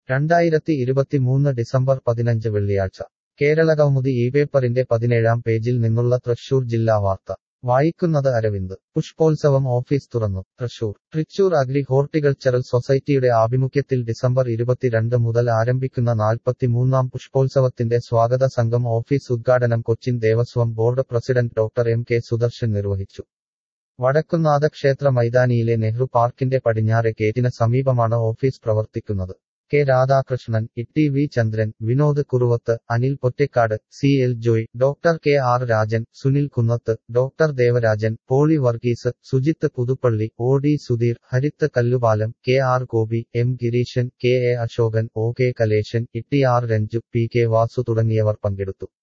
രണ്ടായിരത്തി ഇരുപത്തിമൂന്ന് ഡിസംബർ പതിനഞ്ച് വെള്ളിയാഴ്ച കേരളകൗമുദി ഈ പേപ്പറിന്റെ പതിനേഴാം പേജിൽ നിന്നുള്ള തൃശൂർ ജില്ലാ വാർത്ത വായിക്കുന്നത് അരവിന്ദ് പുഷ്പോത്സവം ഓഫീസ് തുറന്നു തൃശൂർ തൃശൂർ അഗ്രി ഹോർട്ടിക്കൾച്ചറൽ സൊസൈറ്റിയുടെ ആഭിമുഖ്യത്തിൽ ഡിസംബർ ഇരുപത്തിരണ്ട് മുതൽ ആരംഭിക്കുന്ന നാൽപ്പത്തിമൂന്നാം പുഷ്പോത്സവത്തിന്റെ സ്വാഗത സംഘം ഓഫീസ് ഉദ്ഘാടനം Cochin Devaswom board president doctor M K Sudarsan നിർവഹിച്ചു വടക്കുന്നാഥ ക്ഷേത്ര മൈതാനിയിലെ നെഹ്റു പാർക്കിന്റെ പടിഞ്ഞാറെ ഗേറ്റിന് സമീപമാണ് ഓഫീസ് പ്രവർത്തിക്കുന്നത് K Radhakrishnan E V Chandran Vinod Kuruvath Anil Pottakkad C L Joy doctor K R Rajan Sunil Kunnath doctor Devarajan Poly Varghese Sujith Puthuppally O D Sudheer Harith Kallupalam K R Gopi M Gireesan K A Asokan O K Kalesan E R Ranju P K Vasu തുടങ്ങിയവർ പങ്കെടുത്തു